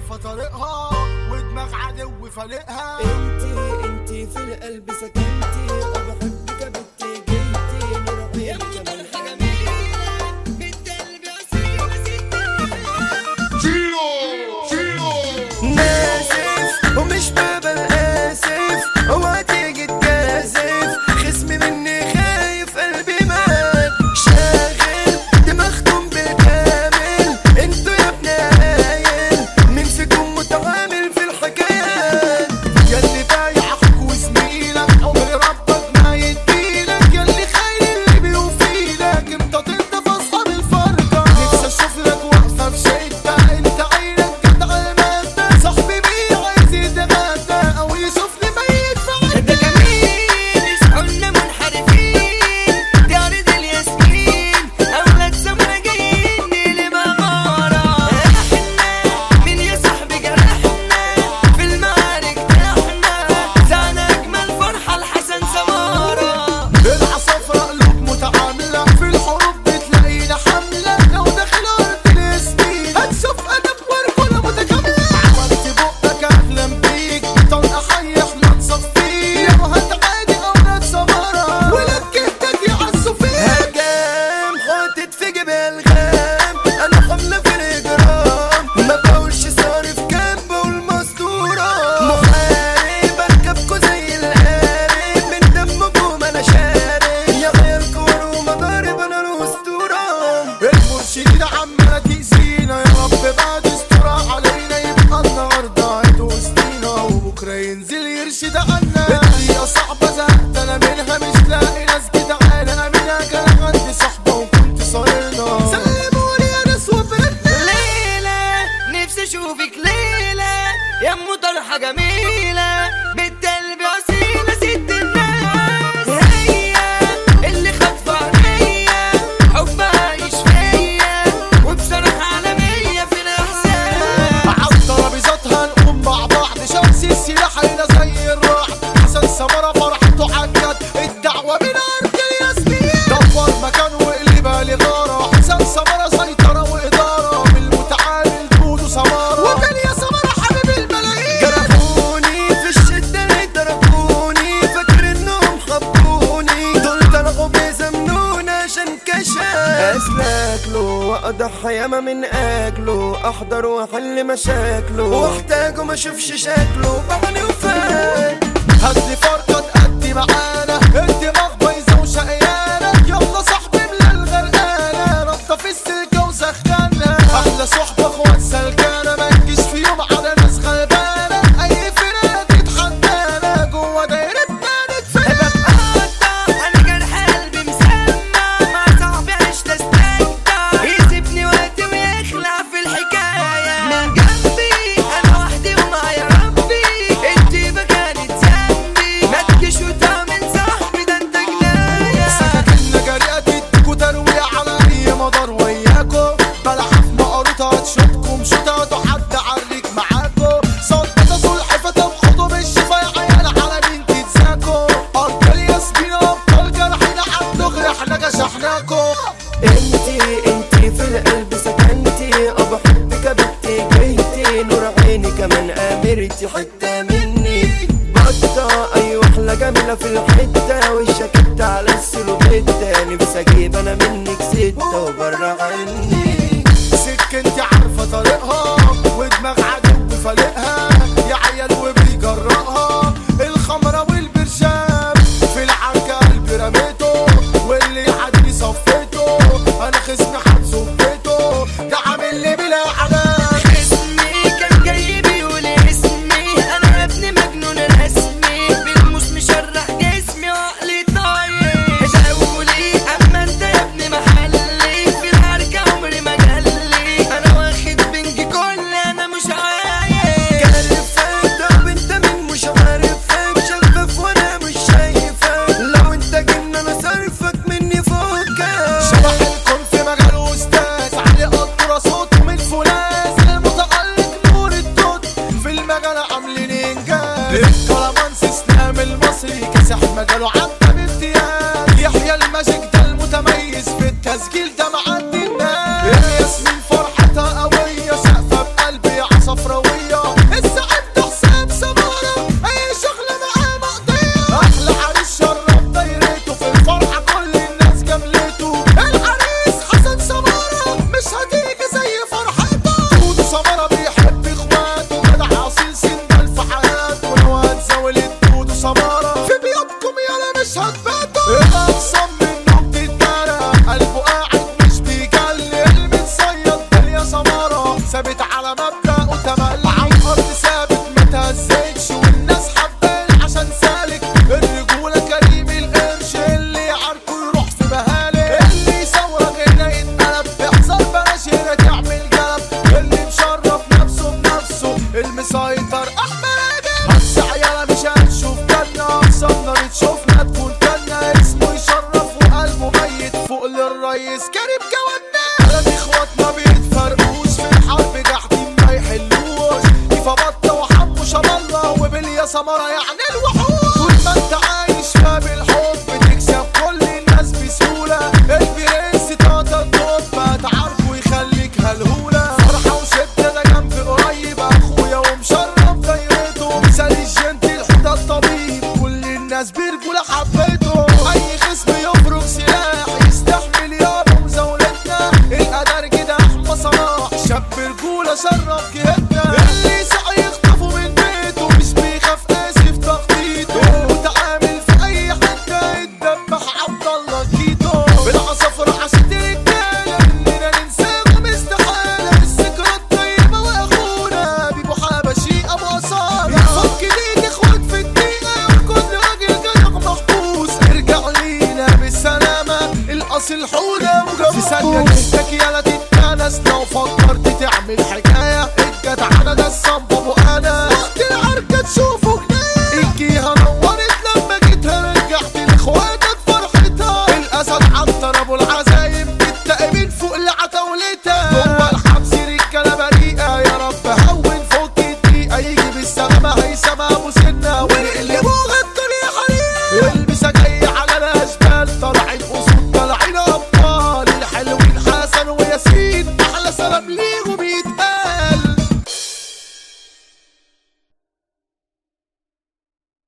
عارفة طريقها ودماغ عدو فالقها انتي انتي في القلب سكنتي وبحبك يا بنتي جيتي نور يا عينك مطر من حاجة جميلة بنت قلبي أصيلة ناسف ومش بابا اسف اوعى تيجي تجازف خصمي مني خايف قلبي مات شاغل دماغكم بالكامل انتوا يا ابن عايل مين فيكم متعامل في الحكايات ياللي بايع اخوك وزميلك عمر ربك ما يديلك ياللي خايل اللي بيوفيلك امتى تنضف اصحاب الفرقة نفسي اشوف لك واقفة في شدة انت عينك جدع المادة صاحبي بيه عايز يتغدى او يشوفني ميت في ده جميل يصحونا منحرفين دي أرض الياسمين أولاد سمرة جايين لمغارة احنا مين يا صاحبي جرحنا في المعارك احنا زعنا أجمل فرحة لحسن سمارة العصافرة قلوب متعاملة في الحروب بتلاقينا حملة لو داخل أرض الياسمين هتشوف أدب ورجولة متكاملة عملت بقك أحلم بيك طلقة حي احنا نصفيك لو هتعادي أولاد سمرة ولاد جهتك يعزوا فيك هجام حاطط في جيبي الغام انا حملة في الاجرام ما بقولش صارف كامب والمستورة محارب اركبكوا زي القارب من دمكم انا شارب يا غير كور ومضارب انا الاسطورة المرشدين عمالة تأذينا يا رب بعد استرا علينا يبقى النهاردة عيد وسطينا وبكرة ينزل يرشد عنا الدنيا صعبة زهقت أنا منها مش لاقي ناس جدعانة أمينة كان عندي صحبة وكنت صايرنا سلموني يا ناس وبرنا ليلى نفسي اشوفك ليلى يا ام طرحه جميله بنت قلبي اصيله ست الناس هي اللي خاطفه عينيا حبها يشفيا وبصراحه عالميه في الاحساس على ترابيزاتها نقوم مع بعض شمس السلاح هنا زي الرعد حسن سمرة فرحته عجت الدعوة من أرض الياسمين دور مكان وقلبها لغارة حسن سمرة سيطرة وإدارة من المتعامل دودو سمارة وكان يا سمرة حبيب الملايين جرحوني في الشدة تركوني فاكر انهم خبوني دول طلعوا بيزمنون عشان كشاف اسلك له واضحى ياما من اجله احضر واحل مشاكله واحتاجه ما اشوفش شكله بعمل وفات هاتلي فرقة تأدي معانا الدماغ بايظة وشقيانة يلا صاحبي ملا الغرقانة ربطة في السلكة وسخانة أحلى صحبة اخوات سلكانة ما تجيش في يوم على ناس غلبانة أي فرقة تتحدانا جوا دايرتنا نتفاهم بتقطع انا جرح قلبي مسمع مع صاحبي عشت استمتع يسيبني وقتي ويخلع في الحكايه من جنبي انا وحدي ومعايا ربي انتي كانت ذنبي ما تجيش وتعمل صاحبي ده انت جنايه سكاكيننا جريئة تديكوا تروية على أي مدار وياكوا بلحة في مقروطة هتشوفكم شوطة حد عريك معاكوا صدقة سلحفة تبحطوا بالشفا يا عيال على مين تتزاكوا أرض الياسمين أبطال جرحنا هتدغري احنا جشحناكوا انتي انتي في القلب سكنتي وبحبك يا بنتي جيتي نور عيني كمان امرتي حتة مني بطة ايوه احلى جميلة في الحتة وشكت على السلوبيتا نفسي اجيب انا منك ستة وبره عني سك انت عارفة طريقها ودماغ عدو فالقها يا عيال وبيجرأها الخمرة والبرشام في العنكة قلبي رميته واللي يعدي صفيته انا خصمي حبسه في بيته ده عامل لي بلا علاج اسمي كان جاي بيقول اسمي انا ابن مجنون رسمي بالموس مشرح جسمي وعقلي طاير شاولي اما انت يا ابن محلي في الحركه عمري ما جلي انا واخد بنج كل انا مش عايز كارفك طب انت مين مش عارفك شفاف وانا مش شايفك لو انت جن انا صرفك مني فوقك شبح الكون في مجاله استاذ علي قطرة صوته من فولاذ المتألق نور الدود في المجال عاملين انجاز الكرامانس اسلام المصري كاسح مجاله عدى بامتياز يحيى الماجيك ده المتميز في التسجيل ده معدي الناس ياسمين فرحتها قوية سقفة بقلبي عصفراوية ثابت على مبدأ وتملي على الارض ثابت متهزتش والناس حبان عشان سالك الرجولة كريم القرش اللي يعاركه يروح في بهالك اللي يصورك هنا يتقلب بيحصل بلاش هنا تعمل قلب اللي مشرف نفسه بنفسه المسيطر احمد بس عيالة مش هنشوف جنة اقصى تشوفنا تكون جنة اسمه يشرف وقلبه ميت فوق للريس كريم جوانا على اخواتنا بيتفرقوش في الحرب جاحدين ما يحلوش كيف بطة وحب شاب الله وباليا سمرة يعني الوحوش طول ما انت عايش ما بالحب تكسب كل الناس بسهولة البرنس تاتا الطب هتعرفه يخليك هلهولة فرحة وشدة ده جنب قريب اخويا ومشرف دايرته مثال الجنتل حدا الطبيب كل الناس برجولة حبيته اي خصم يفرق سلاح يستحمل يابا مزاولتنا القدر كده احمى صلاح شاب رجولة شرف جهتنا اللي سعي يخطفه من بيته مش بيخاف قاسي في تخطيطه وتعامل في اي حتة يتدبح عبد الله كيتو بالعصافرة حشد رجالة اننا ننساهم استحالة الذكرى الطيبة واخونا بيبو حبشي ابو اصالة يحفظ جديد اخوات في الدقيقة وكل راجل جدع محبوس ارجع لينا بالسلامة الاصل حودة وجابوس في ثانية جهتك يالا تتنس لو فكرت تعمل حكاية الجدعنة ده الصنب ابو